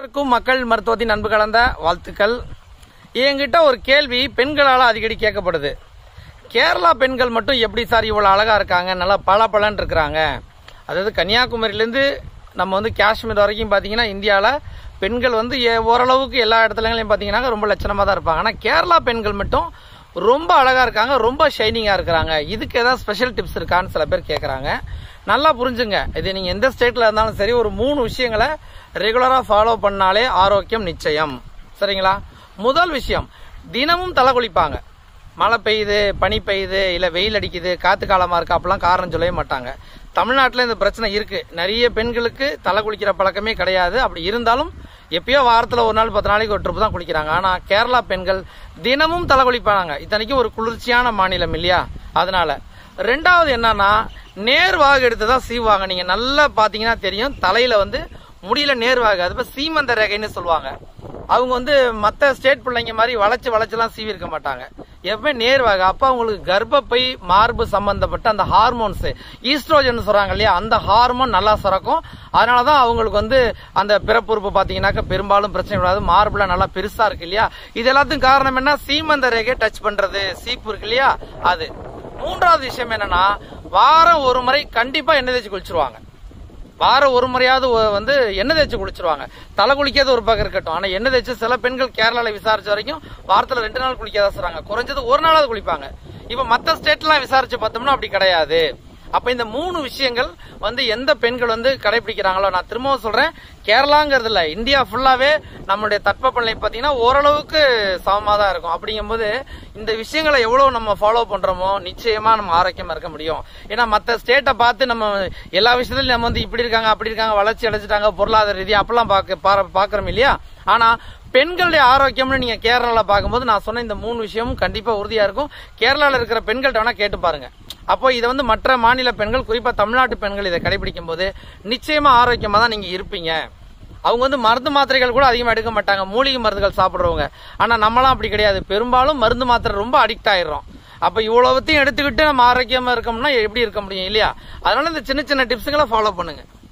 அனைவருக்கும் மக்கள் மருத்துவத்தின் அன்பு கலந்த வாழ்த்துக்கள் என்கிட்ட ஒரு கேள்வி பெண்களால் அடிக்கடி கேட்கப்படுது கேரளா பெண்கள் மட்டும் எப்படி சார் இவ்வளோ அழகா இருக்காங்க நல்லா பல இருக்கிறாங்க அதாவது கன்னியாகுமரியிலேருந்து நம்ம வந்து காஷ்மீர் வரைக்கும் பார்த்தீங்கன்னா இந்தியாவில் பெண்கள் வந்து ஏ- ஓரளவுக்கு எல்லா இடத்துலங்களையும் பார்த்தீங்கன்னா ரொம்ப லட்சணமாக தான் இருப்பாங்க ஆனால் கேரளா பெண்கள் மட்டும் ரொம்ப அழகா இருக்காங்க ரொம்ப ஷைனிங்காக இருக்கிறாங்க இதுக்கு ஏதாவது ஸ்பெஷல் டிப்ஸ் இருக்கான்னு சில பேர் கேட்குறாங்க நல்லா புரிஞ்சுங்க இது நீங்கள் எந்த ஸ்டேட்டில் இருந்தாலும் சரி ஒரு மூணு விஷயங்களை ரெகுலராக ஃபாலோ பண்ணாலே ஆரோக்கியம் நிச்சயம் சரிங்களா முதல் விஷயம் தினமும் தலை குளிப்பாங்க மழை பெய்யுது பனி பெய்யுது இல்லை வெயில் அடிக்குது காத்து காலமாக இருக்கு அப்பெல்லாம் காரணம் சொல்லவே மாட்டாங்க தமிழ்நாட்டில் இந்த பிரச்சனை இருக்கு நிறைய பெண்களுக்கு தலை குளிக்கிற பழக்கமே கிடையாது அப்படி இருந்தாலும் எப்பயோ வாரத்தில் ஒரு நாள் பத்து நாளைக்கு ஒரு ட்ரிப் தான் குளிக்கிறாங்க ஆனால் கேரளா பெண்கள் தினமும் தலை குளிப்பாங்க இத்தனைக்கும் ஒரு குளிர்ச்சியான மாநிலம் இல்லையா அதனால ரெண்டாவது என்னன்னா நேர்வாக எடுத்து தான் சீவாங்க நீங்க நல்லா பாத்தீங்கன்னா தெரியும் தலையில வந்து முடியல நேர்வாக அது பேர் சீமந்த ரேகைன்னு சொல்லுவாங்க அவங்க வந்து மத்த ஸ்டேட் பிள்ளைங்க மாதிரி வளைச்சு வளைச்சுலாம் சீவி இருக்க மாட்டாங்க எப்பவுமே நேர்வாக அப்ப அவங்களுக்கு கர்ப்பப்பை மார்பு சம்பந்தப்பட்ட அந்த ஹார்மோன்ஸ் ஈஸ்ட்ரோஜன் சொல்றாங்க இல்லையா அந்த ஹார்மோன் நல்லா சுரக்கும் அதனாலதான் அவங்களுக்கு வந்து அந்த பிறப்புறுப்பு பாத்தீங்கன்னாக்க பெரும்பாலும் பிரச்சனை வராது மார்புல நல்லா பெருசா இருக்கு இல்லையா இது எல்லாத்துக்கும் காரணம் என்ன சீமந்த ரேகை டச் பண்றது சீப்பு இருக்கு இல்லையா அது மூன்றாவது விஷயம் என்னன்னா வாரம் ஒரு முறை கண்டிப்பா எண்ணெய் தேய்ச்சி குளிச்சிருவாங்க வாரம் ஒரு முறையாவது ஒ- வந்து எண்ணெய் தேய்ச்சி குளிச்சிருவாங்க தலை குளிக்காத ஒரு பக்கம் இருக்கட்டும் ஆனா எண்ணெய் தேய்ச்சி சில பெண்கள் கேரளால விசாரிச்ச வரைக்கும் வாரத்துல ரெண்டு நாள் குளிக்காத சொல்றாங்க குறைஞ்சது ஒரு நாளாவது குளிப்பாங்க இப்ப மத்த ஸ்டேட்லாம் விசாரிச்சு பார்த்தோம்னா அப்படி கிடையாது அப்ப இந்த மூணு விஷயங்கள் வந்து எந்த பெண்கள் வந்து கடைபிடிக்கிறாங்களோ நான் திரும்பவும் சொல்றேன் கேரளாங்கிறது இல்ல இந்தியா ஃபுல்லாவே நம்மளுடைய தட்பவெப்பநிலை பாத்தீங்கன்னா ஓரளவுக்கு சமமா தான் இருக்கும் அப்படிங்கும்போது இந்த விஷயங்களை எவ்வளவு நம்ம ஃபாலோ பண்றோமோ நிச்சயமா நம்ம ஆரோக்கியமா இருக்க முடியும் ஏன்னா மத்த ஸ்டேட்டை பார்த்து நம்ம எல்லா விஷயத்துலயும் நம்ம வந்து இப்படி இருக்காங்க அப்படி இருக்காங்க வளர்ச்சி அடைச்சிட்டாங்க பொருளாதார ரீதியா அப்பெல்லாம் பார்க்க பார- பார்க்கறோம் இல்லையா ஆனா பெண்களுடைய ஆரோக்கியம்னு நீங்க கேரளால பார்க்கும்போது நான் சொன்ன இந்த மூணு விஷயமும் கண்டிப்பா உறுதியா இருக்கும் கேரளால இருக்கிற பெண்கள்ட்ட வேணா கேட்டு பாருங்க அப்போ இதை வந்து மற்ற மாநில பெண்கள் குறிப்பா தமிழ்நாட்டு பெண்கள் இதை கடைபிடிக்கும் போது நிச்சயமா ஆரோக்கியமா தான் நீங்க இருப்பீங்க அவங்க வந்து மருந்து மாத்திரைகள் கூட அதிகமா எடுக்க மாட்டாங்க மூலிகை மருந்துகள் சாப்பிடுறவங்க ஆனா நம்மலாம் அப்படி கிடையாது பெரும்பாலும் மருந்து மாத்திரை ரொம்ப அடிக்ட் ஆயிடுறோம் அப்ப இவ்வளவுத்தையும் எடுத்துக்கிட்டு நம்ம ஆரோக்கியமா இருக்கோம்னா எப்படி இருக்க முடியும் இல்லையா அதனால இந்த சின்ன சின்ன டிப்ஸுங்களை ஃபாலோ பண்ணுங்க